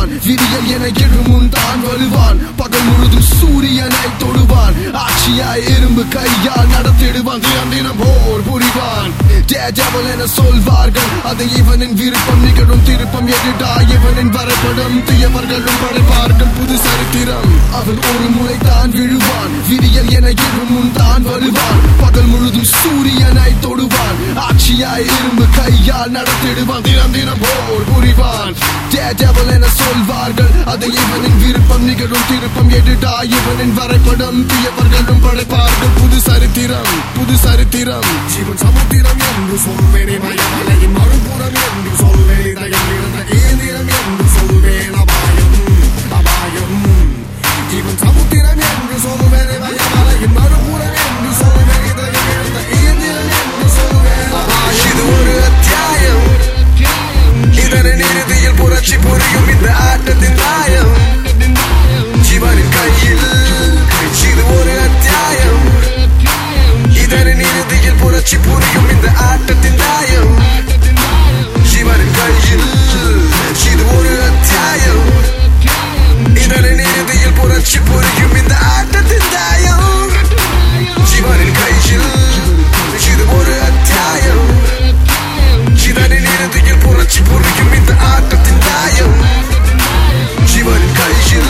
புரிவான் விதியல் என எழும் முன் தான் வருவான் பகல் முழுதும் சூரியனை தொடுவான் ஆட்சியாய் இரும்பு கையால் நடத்திடுவான் தினம் தினம் போர் புரிவான் Daredevil என சொல்வார்கள் அது இவனின் விருப்பம் நிகழும் திருப்பம் எதிர்டா இவனின் வரைபடம் தீயவர்களும் படைப்பார்கள் புது சரித்திரம் அவன் ஒரு முறை தான் விழுவான் விதியல் என எழும் முன் தான் வருவான் பகல் முழுதும் சூரியனை தொடுவான் ஆட்சியாய் இரும்பு கையால் நடத்திடுவான் தினம் தினம் போர் புரிவான் Daredevil என சொல்வார்கள் அது இவனின் விருப்பம் நிகழும் திருப்பம் எதிர்டா இவனின் வரைபடம் தீயவர்களும் படைப்பார்கள் புது சரித்திரம் புது சரித்திரம் ஜீவன் சமுத்திரம் என்று சொல்வேனே மயமலையின் மறுபுறம் என்று சொல்வேன் இதயம் இருந்த இயந்திரம் என்று சொல்வேன் அபாயம் அபாயம் ஜீவன் சமுத்திரம் என்று சொல்வேனே மயமலையின் மறுபுறம் என்று சொல்வேன் இதயம் இருந்த இயந்திரம் என்று சொல்வேன் அபாயம் இது ஒரு அத்தியாயம் இதனின் இறுதியில் புரட்சி புரியும் இந்த ஆட்டத்தின் தாயம் ஜீவனின் கையில் இது ஒரு அத்தியாயம் இதனின் இறுதியில் புரட்சி புரியும் இந்த ஆட்டத்தின் தாயம் ஜீவனின் கையில் இது ஒரு அத்தியாயம் இதனின் இறுதியில் புரட்சி புரியும் இந்த ஆட்டத்தின் தாயம் ஜீவனின் கையில் இது ஒரு அத்தியாயம் இதனின் இறுதியில் புரட்சி புரியும் இந்த ஆட்டத்தின் தாயம் ஜீவனின் கையில்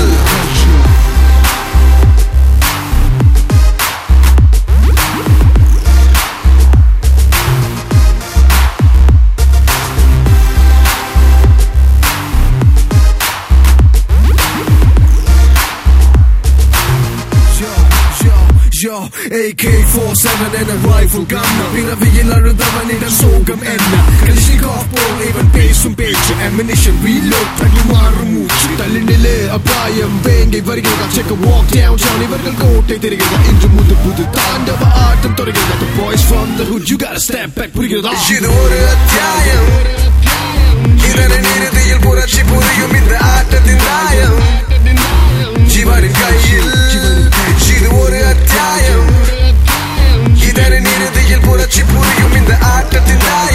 Yo, yo, yo AK-47 and a rifle gun பிறவியில் அழுதவனிடம் சோகம் என்ன கலிஷிகாப் போல் இவன் பேசும் பேச்சு ammunition reload தடுமாறும் மூச்சு தள்ளி நிலை அபாயம் வேங்கை வருகிறதா check a walk down town இவர்கள் கோட்டை தெரிகிறதா இன்று முது புது தாண்டவ ஆட்டம் தொடர்கிறதா the boys from the hood you gotta step back புரிகிறதா இது ஒரு அத்தியாயம் இதனின் இறுதியில் புரட்சி புரியும் இந்த ஆட்டத்தின் தாயம் ஜீவனின் கையில் இது ஒரு அத்தியாயம் இதனின் இறுதியில் புரட்சி புரியும் இந்த ஆட்டத்தின் தாயம்